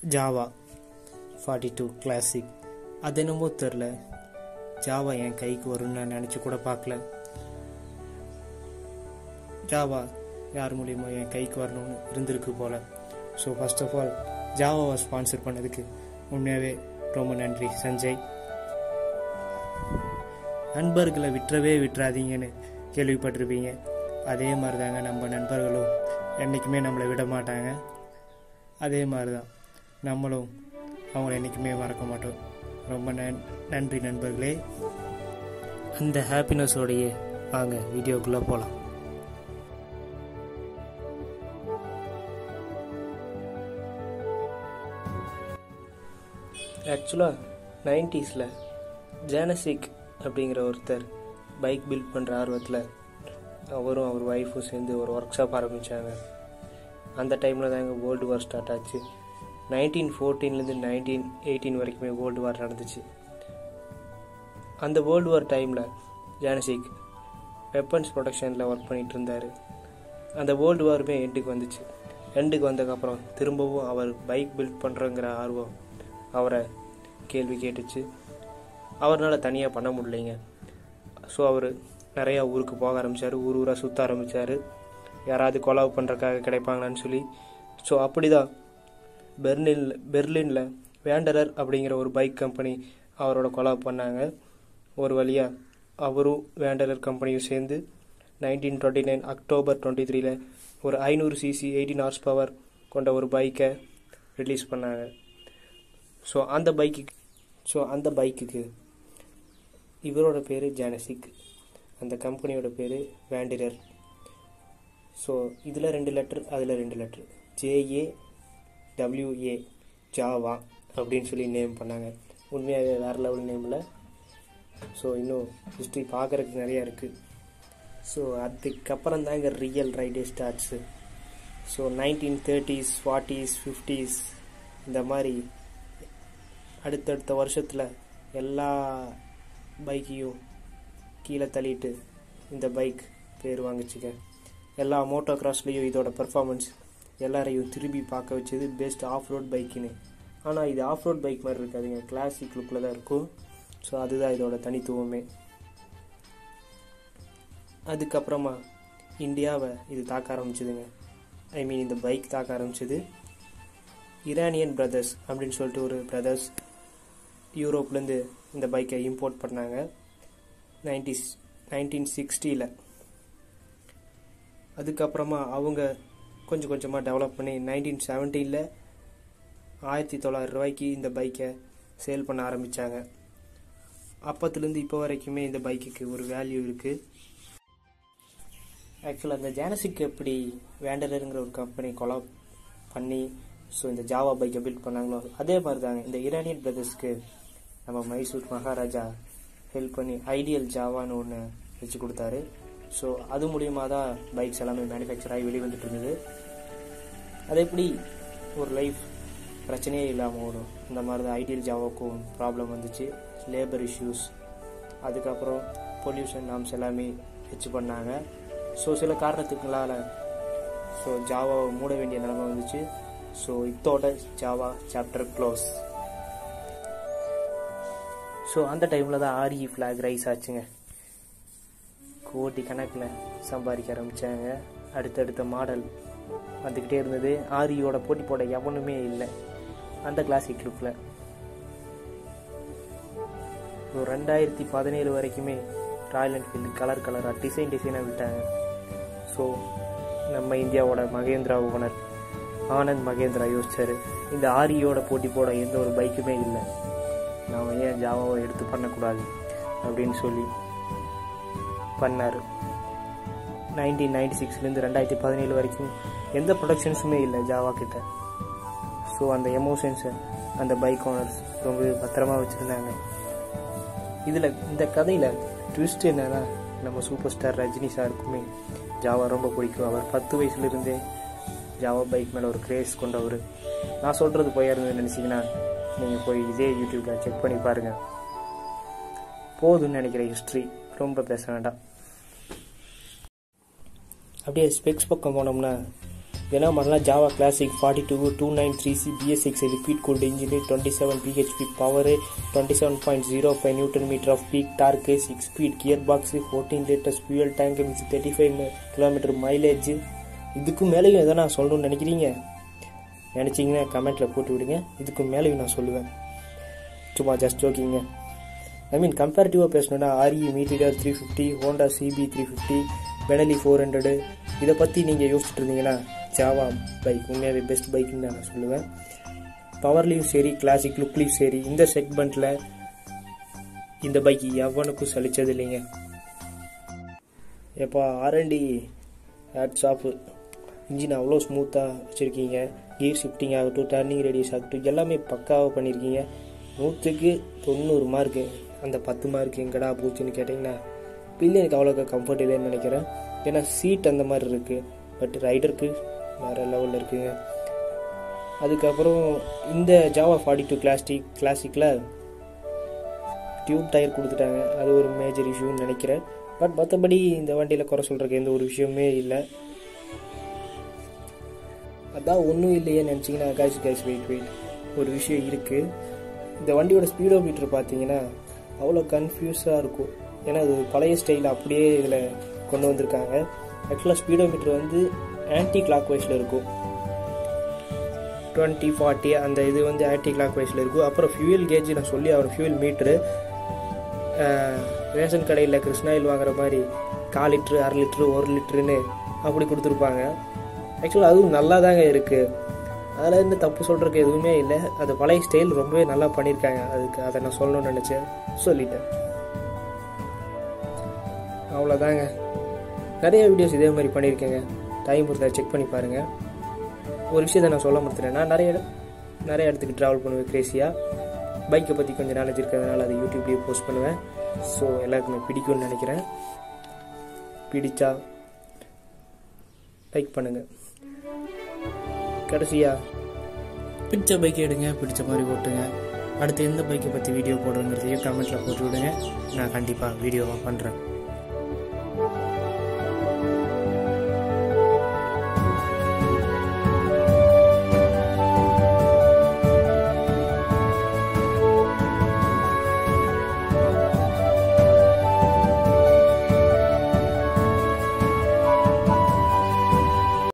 Java forty two classic அது என்னமோ தெரில ஜாவா என் கைக்கு வரும்னு நான் நினச்சி கூட பார்க்கல ஜாவா யார் மூலியமோ என் கைக்கு வரணும்னு இருந்திருக்கு போல் ஸோ ஃபர்ஸ்ட் ஆஃப் ஆல் ஜாவாவை ஸ்பான்சர் பண்ணதுக்கு உண்மையாகவே ரொம்ப நன்றி சஞ்சய் நண்பர்களை விட்டுறவே விட்டுறாதீங்கன்னு கேள்விப்பட்டிருப்பீங்க அதே மாதிரி தாங்க நம்ம நண்பர்களும் என்றைக்குமே நம்மளை விட மாட்டாங்க அதே மாதிரி தான் நம்மளும் அவங்கள என்றைக்குமே மறக்க மாட்டோம் ரொம்ப நன் நன்றி நண்பர்களே அந்த ஹாப்பினஸோடையே வாங்க வீடியோக்குள்ளே போகலாம் ஆக்சுவலாக நைன்டிஸில் ஜானசிக் அப்படிங்கிற ஒருத்தர் பைக் பில்ட் பண்ணுற ஆர்வத்தில் அவரும் அவர் ஒய்ஃபும் சேர்ந்து ஒரு ஒர்க் ஷாப் ஆரம்பித்தாங்க அந்த டைமில் தாங்க வேர்ல்டு வார் ஸ்டார்ட் ஆச்சு நைன்டீன் ஃபோர்டீன்லேருந்து நைன்டீன் எயிட்டீன் வரைக்குமே வேர்ல்டு வார் நடந்துச்சு அந்த வேர்ல்டு வார் டைமில் ஜானசிக் வெப்பன்ஸ் ப்ரொடக்ஷனில் ஒர்க் பண்ணிகிட்டு இருந்தார் அந்த வேர்ல்டு வாருமே எண்டுக்கு வந்துச்சு எண்டுக்கு வந்ததுக்கப்புறம் திரும்பவும் அவர் பைக் பில்ட் பண்ணுறங்கிற ஆர்வம் அவரை கேள்வி கேட்டுச்சு அவரால் தனியாக பண்ண முடியலைங்க ஸோ அவர் நிறையா ஊருக்கு போக ஆரம்பித்தார் ஊர் ஊராக சுற்ற ஆரம்பித்தார் யாராவது கொலாவு பண்ணுறக்காக கிடைப்பாங்களான்னு சொல்லி ஸோ அப்படி தான் பெர்லினில் பெர்லினில் வேண்டரர் அப்படிங்கிற ஒரு பைக் கம்பெனி அவரோட கொலாவு பண்ணாங்க ஒரு வழியாக அவரும் வேண்டரர் கம்பெனியும் சேர்ந்து nineteen twenty nine October twenty த்ரீல ஒரு ஐநூறு சிசி எயிட்டீன் ஹார்ஸ் பவர் கொண்ட ஒரு பைக்கை ரிலீஸ் பண்ணாங்க ஸோ அந்த பைக்குக்கு ஸோ அந்த பைக்குக்கு இவரோட பேர் ஜானசிக் அந்த கம்பெனியோட பேர் வேண்டிரர் ஸோ இதில் ரெண்டு லெட்டர் அதில் ரெண்டு லெட்டர் ஜேஏ டபிள்யூஏ ஜாவா அப்படின்னு சொல்லி நேம் பண்ணாங்க உண்மையாகவே வேறு லெவல் நேமில் ஸோ இன்னும் ஹிஸ்ட்ரி பார்க்குறதுக்கு நிறையா இருக்குது ஸோ அதுக்கப்புறம் தாங்க ரியல் ரைடே starts so nineteen thirties forties fifties இந்த மாதிரி அடுத்தடுத்த வருஷத்தில் எல்லா பைக்கையும் கீழே தள்ளிட்டு இந்த பைக் பேர் வாங்கிச்சுக்க எல்லா மோட்டோ கிராஸ்லேயும் இதோட பெர்ஃபார்மன்ஸ் எல்லாரையும் திரும்பி பார்க்க வச்சது பெஸ்ட் ஆஃப் ரோட் பைக்குன்னு ஆனால் இது ஆஃப் ரோட் பைக் மாதிரி இருக்காதுங்க கிளாசிக் லுக்கில் தான் இருக்கும் ஸோ அதுதான் இதோட தனித்துவமே அதுக்கப்புறமா இந்தியாவை இது தாக்க ஆரம்பிச்சதுங்க ஐ மீன் இந்த பைக் தாக்க ஆரம்பிச்சது இரானியன் பிரதர்ஸ் அப்படின்னு சொல்லிட்டு ஒரு பிரதர்ஸ் யூரோப்லேருந்து இந்த பைக்கை இம்போர்ட் பண்ணாங்க நைன்டிஸ் நைன்டீன் சிக்ஸ்டியில் அதுக்கப்புறமா அவங்க கொஞ்சம் கொஞ்சமாக டெவலப் பண்ணி நைன்டீன் செவன்டீனில் ஆயிரத்தி தொள்ளாயிரம் ரூபாய்க்கு இந்த பைக்கை சேல் பண்ண ஆரம்பித்தாங்க அப்பத்துலேருந்து இப்போ வரைக்குமே இந்த பைக்குக்கு ஒரு வேல்யூ இருக்குது ஆக்சுவலாக அந்த ஜானசிக் எப்படி வேண்டலருங்கிற ஒரு கம்பெனி கொலாப் பண்ணி ஸோ இந்த ஜாவா பைக்கை பில்ட் பண்ணாங்களோ அதே மாதிரி தாங்க இந்த இரானியன் பிரதர்ஸ்க்கு நம்ம மைசூர் மகாராஜா ஹெல்ப் பண்ணி ஐடியல் ஜாவான்னு ஒன்று வச்சு கொடுத்தாரு ஸோ அது மூலியமாக தான் பைக்ஸ் எல்லாமே மேனுஃபேக்சர் ஆகி வெளிவந்துட்டு இருந்தது அது எப்படி ஒரு லைஃப் பிரச்சனையே இல்லாமல் ஓடும் இந்த மாதிரி தான் ஐடியல் ஜாவாவுக்கும் ப்ராப்ளம் வந்துச்சு லேபர் இஷ்யூஸ் அதுக்கப்புறம் பொல்யூஷன் நாம்ஸ் எல்லாமே வச்சு பண்ணாங்க ஸோ சில காரணத்துக்களால் ஸோ ஜாவாவை மூட வேண்டிய நிலைமை வந்துச்சு ஸோ இதோட ஜாவா சாப்டர் க்ளோஸ் ஸோ அந்த டைமில் தான் ஆர்இ ஃப்ளாக் ரைஸ் ஆச்சுங்க கோடி கணக்கில் சம்பாதிக்க ஆரம்பித்தாங்க அடுத்தடுத்த மாடல் வந்துக்கிட்டே இருந்தது ஆரியோட போட்டி போட எவனுமே இல்லை அந்த கிளாசிக் லுக்கில் ஒரு ரெண்டாயிரத்தி பதினேழு வரைக்குமே ராயல் என்ஃபீல்டு கலர் கலராக டிசைன் டிசைனாக விட்டாங்க ஸோ நம்ம இந்தியாவோட மகேந்திரா ஓனர் ஆனந்த் மகேந்திரா யோசிச்சார் இந்த ஆரியோட போட்டி போட எந்த ஒரு பைக்குமே இல்லை நாம் ஏன் ஜாவாவை எடுத்து பண்ணக்கூடாது அப்படின்னு சொல்லி பண்ணார் நைன்டீன் நைன்டி சிக்ஸ்லேருந்து ரெண்டாயிரத்தி பதினேழு வரைக்கும் எந்த ப்ரொடக்ஷன்ஸுமே இல்லை ஜாவா கிட்ட ஸோ அந்த எமோஷன்ஸை அந்த பைக் ஓனர்ஸ் ரொம்ப பத்திரமா வச்சுருந்தாங்க இதில் இந்த கதையில் ட்விஸ்ட் என்னன்னா நம்ம சூப்பர் ஸ்டார் ரஜினி சாருக்குமே ஜாவா ரொம்ப பிடிக்கும் அவர் பத்து வயசுலேருந்தே ஜாவா பைக் மேலே ஒரு கிரேஸ் கொண்டவர் நான் சொல்கிறது போய் இருந்து நினச்சிங்கன்னா நீங்கள் போய் இதே யூடியூப்பில் செக் பண்ணி பாருங்கள் போதும்னு நினைக்கிற ஹிஸ்ட்ரி ரொம்ப பேச வேண்டாம் அப்படியே ஸ்பெக்ஸ் பக்கம் போனோம்னா என்ன பண்ணலாம் Jawa Classic forty two two nine three C BS six liquid cooled engine twenty seven BHP power twenty seven point zero five newton metre of peak torque six speed gear box fourteen litres fuel tank mix thirty five kilometre mileage இதுக்கு மேலேயும் எதனா நான் சொல்லணும்னு நினைக்கிறீங்க நினச்சிங்கன்னா கமெண்ட்டில் போட்டு விடுங்க இதுக்கு மேலேயும் நான் சொல்லுவேன் சும்மா ஜஸ்ட் ஜோக்கிங்க ஐ மீன் கம்பேரிட்டிவாக பேசணுன்னா RE Meteor three fifty Honda CB three fifty Benelli four hundred இதை பற்றி நீங்கள் யோசிச்சுட்டு இருந்தீங்கன்னா ஜாவா பைக் உண்மையாகவே பெஸ்ட் பைக்குன்னு நான் சொல்லுவேன் பவர்லேயும் சரி கிளாசிக் லுக்லேயும் சரி இந்த செக்மெண்ட்டில் இந்த பைக் எவனுக்கும் சலிச்சது இல்லைங்க எப்போ ஆர்என்டி ஹேட் ஷாப்பு இன்ஜின் அவ்வளோ ஸ்மூத்தாக வச்சுருக்கீங்க கியர் ஷிஃப்டிங் ஆகட்டும் டர்னிங் ரேடியஸ் ஆகட்டும் எல்லாமே பக்காவாக பண்ணியிருக்கீங்க நூற்றுக்கு தொண்ணூறு மார்க்கு அந்த பத்து மார்க் எங்கடா போச்சுன்னு கேட்டிங்கன்னா பில்லியனுக்கு அவ்வளோக்கா கம்ஃபர்ட் இல்லைன்னு நினைக்கிறேன் ஏன்னா சீட் அந்த மாதிரி இருக்குது பட் ரைடருக்கு வேறு லெவலில் இருக்குங்க அதுக்கப்புறம் இந்த ஜாவா ஃபார்ட்டி டூ கிளாஸ்டிக் கிளாசிக்கில் டியூப் டயர் கொடுத்துட்டாங்க அது ஒரு மேஜர் இஷ்யூன்னு நினைக்கிறேன் பட் மற்றபடி இந்த வண்டியில் குறை சொல்கிறதுக்கு எந்த ஒரு விஷயமே இல்லை அதான் ஒன்றும் இல்லையே நினச்சிங்கன்னா கைஸ் கைஸ் வெயிட் வெயிட் ஒரு விஷயம் இருக்குது இந்த வண்டியோட ஸ்பீடோ மீட்டர் பார்த்தீங்கன்னா அவ்வளோ கன்ஃபியூஸாக இருக்கும் ஏன்னா அது பழைய ஸ்டைல் அப்படியே இதில் கொண்டு வந்திருக்காங்க ஆக்சுவலாக ஸ்பீடோ மீட்டர் வந்து ஆன்டி கிளாக் வைஸில் இருக்கும் டுவெண்ட்டி ஃபார்ட்டி அந்த இது வந்து ஆன்டி கிளாக் வைஸில் இருக்கும் அப்புறம் ஃபியூயல் கேஜ் நான் சொல்லி அவர் ஃபியூயல் மீட்ரு ரேஷன் கடையில் கிருஷ்ணாயில் வாங்குற மாதிரி கால் லிட்ரு அரை லிட்ரு ஒரு லிட்ருன்னு அப்படி கொடுத்துருப்பாங்க ஆக்சுவலாக அதுவும் நல்லா தாங்க இருக்குது அதில் இருந்து தப்பு சொல்கிறதுக்கு எதுவுமே இல்லை அது பழைய ஸ்டைல் ரொம்பவே நல்லா பண்ணியிருக்காங்க அதுக்கு அதை நான் சொல்லணும்னு நினச்சேன் சொல்லிட்டேன் அவ்வளோதாங்க நிறைய வீடியோஸ் இதே மாதிரி பண்ணியிருக்கேங்க டைம் இருந்தா செக் பண்ணி பாருங்கள் ஒரு விஷயத்தை நான் சொல்ல முடிக்கிறேன் நான் நிறைய நிறைய இடத்துக்கு ட்ராவல் பண்ணுவேன் கிரேசியாக பைக்கை பற்றி கொஞ்சம் நாலேஜ் இருக்கிறதுனால அதை யூடியூப்லேயே போஸ்ட் பண்ணுவேன் ஸோ எல்லாருக்குமே பிடிக்கும்னு நினைக்கிறேன் பிடிச்சா லைக் பண்ணுங்கள் கடைசியாக பிடிச்ச பைக்கை எடுங்க பிடிச்ச மாதிரி ஓட்டுங்க அடுத்து எந்த பைக்கை பற்றி வீடியோ போடுறங்கிறதையும் கமெண்ட்டில் போட்டு விடுங்க நான் கண்டிப்பாக வீடியோவாக பண்ணுறேன்